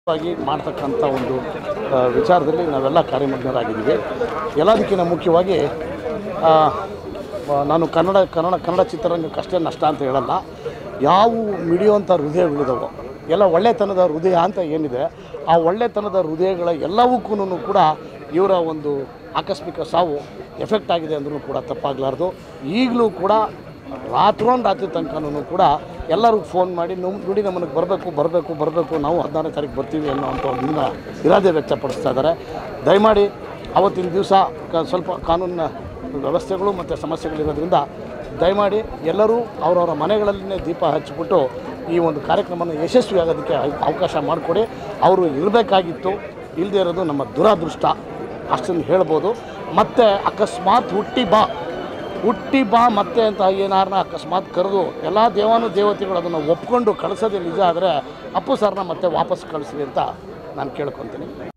ಆಗಿ ಮಾಡ್ತಕ್ಕಂಥ ಒಂದು ಆ, ವಿಚಾರದಲ್ಲಿ ನಾವೆಲ್ಲ ಕಾರ್ಯಮಗ್ನರಾಗಿದ್ದೀವಿ ಎಲ್ಲದಕ್ಕಿಂತ ಮುಖ್ಯವಾಗಿ ಆ, ವ- ನಾನು ಕನ್ನಡ ಕನ್ನಡ ಕನ್ನಡ ಚಿತ್ರರಂಗಕ್ಕಷ್ಟೇ ನಷ್ಟ ಅಂತ ಹೇಳಲ್ಲ ಯಾವ ಮಿಡಿಯುವಂಥ ಹೃದಯಗಳಿದಾವೋ ಎಲ್ಲ ಒಳ್ಳೆತನದ ಹೃದಯ ಅಂತ ಏನಿದೆ ಆ ಒಳ್ಳೆತನದ ಹೃದಯಗಳ ಎಲ್ಲವಕ್ಕೂ ಕೂಡ ಇವರ ಒಂದು ಆಕಸ್ಮಿಕ ಸಾವು ಎಫೆಕ್ಟ್ ಆಗಿದೆ ಅಂದ್ರೂ ಕೂಡ ತಪ್ಪಾಗಲಾರ್ದು ಈಗಲೂ ಕೂಡ ರಾತ್ರೋನ್ ರಾತ್ರಿ ತನಕನೂ ಕೂಡ ಎಲ್ಲರೂ ಫೋನ್ ಮಾಡಿ ನಮ್ ನುಡಿ ನಮ್ಮನಿಗೆ ಬರಬೇಕು ಬರಬೇಕು ಬರಬೇಕು ನಾವು ಹದಿನಾರನೇ ತಾರೀಕು ಬರ್ತೀವಿ ಅನ್ನೋವಂಥ ಒಂದು ಇರಾದೆ ವ್ಯಕ್ತಪಡಿಸ್ತಾ ಇದ್ದಾರೆ ದಯಮಾಡಿ ಅವತ್ತಿನ ದಿವಸ ಕ ಸ್ವಲ್ಪ ಕಾನೂನಿನ ವ್ಯವಸ್ಥೆಗಳು ಮತ್ತು ಸಮಸ್ಯೆಗಳಿರೋದ್ರಿಂದ ದಯಮಾಡಿ ಎಲ್ಲರೂ ಅವರವರ ಮನೆಗಳಲ್ಲೇ ದೀಪ ಹಚ್ಚಿಬಿಟ್ಟು ಈ ಒಂದು ಕಾರ್ಯಕ್ರಮನ ಯಶಸ್ವಿ ಆಗೋದಕ್ಕೆ ಅವ- ಅವಕಾಶ ಮಾಡಿಕೊಡಿ ಅವರು ಇರಬೇಕಾಗಿತ್ತು ಇಲ್ಲದೇ ಇರೋದು ನಮ್ಮ ದುರಾದೃಷ್ಟ ಅಷ್ಟನ್ನು ಹೇಳ್ಬೋದು ಮತ್ತು ಅಕಸ್ಮಾತ್ ಹುಟ್ಟಿ ಬಾ ಹುಟ್ಟಿ ಬಾ ಮತ್ತೆ ಅಂತ ಏನಾರನ್ನ ಅಕಸ್ಮಾತ್ ಕರೆದು ಎಲ್ಲ ದೇವಾನು ದೇವತೆಗಳು ಅದನ್ನು ಒಪ್ಕೊಂಡು ಕಳಿಸೋದೇ ನಿಜ ಆದರೆ ಅಪ್ಪು ಸರ್ನ ಮತ್ತೆ ವಾಪಸ್ ಕಳಿಸ್ರಿ ಅಂತ ನಾನು ಕೇಳ್ಕೊತೀನಿ